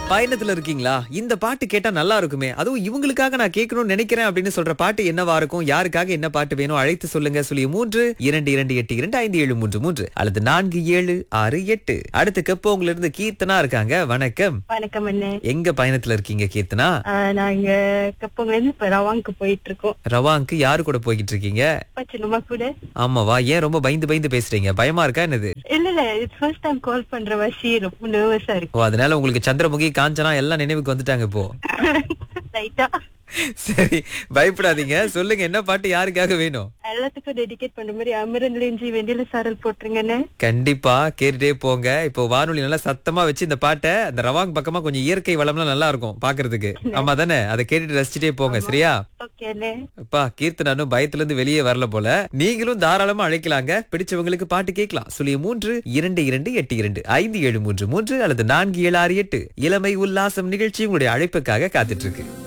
பயணத்துல இருக்கீங்களா இந்த பாட்டு கேட்டா நல்லா இருக்குமே அதுவும் இவங்களுக்காக நான் கேட்கணும்னு நினைக்கிறேன் அப்படின்னு சொல்ற பாட்டு என்னவா இருக்கும் யாருக்காக என்ன பாட்டு வேணும் அழைத்து சொல்லுங்க சொல்லி மூன்று இரண்டு இரண்டு எட்டு இரண்டு ஐந்து ஏழு மூன்று மூன்று அல்லது நான்கு ஏழு ஆறு எட்டு அடுத்த கப்போங்கல இருந்து கீர்த்தனா இருக்காங்க வணக்கம் வணக்கம் அண்ணே எங்க பயணத்துல இருக்கீங்க கீர்த்தனா ஆஹ் நாங்க கப்பங்கல இருந்து இப்ப ரவாங்க்கு போயிட்டு இருக்கோம் ரவாங்க்கு யாரு கூட போய்கிட்டு இருக்கீங்க பச்சனுமா கூட ஆமாவா ஏன் ரொம்ப பயந்து பயந்து பேசுறீங்க பயமா இருக்கா என்னது இல்ல இல்ல இட்ஸ் ஃபர்ஸ்ட் டைம் கால் பண்ற வசி ரொம்ப நர்வஸா இருக்கு ஓ அதனால உங்களுக்கு சந்திரமுகி காஞ்சனா எல்லாம் நினைவுக்கு வந்துட்டாங்க இப்போ லைட்டா சரி பயப்படாதீங்க சொல்லுங்க என்ன பாட்டு யாருக்காக வேணும் எல்லாத்துக்கும் டெடிகேட் பண்ற மாதிரி அமரன்லேஞ்சி வெண்ணில சாரல் போட்டுருங்கண்ணே கண்டிப்பா கேட்டுட்டே போங்க இப்போ வானொலி நல்லா சத்தமா வச்சு இந்த பாட்டை அந்த ரவாங் பக்கமா கொஞ்சம் இயற்கை வளம்லாம் நல்லா இருக்கும் பாக்குறதுக்கு ஆமா தானே அதை கேட்டுட்டு ரசிச்சுட்டே போங்க சரியா ஓகே அண்ணே அப்பா கீர்த்தனானும் பயத்துல இருந்து வெளியே வரல போல நீங்களும் தாராளமா அழைக்கலாங்க பிடிச்சவங்களுக்கு பாட்டு கேட்கலாம் சுழிய மூன்று இரண்டு இரண்டு எட்டு இரண்டு ஐந்து ஏழு மூன்று மூன்று அல்லது நான்கு ஏழு ஆறு எட்டு இளமை உல்லாசம் நிகழ்ச்சி உங்களுடைய அழைப்புக்காக காத்துட்டு இருக்கு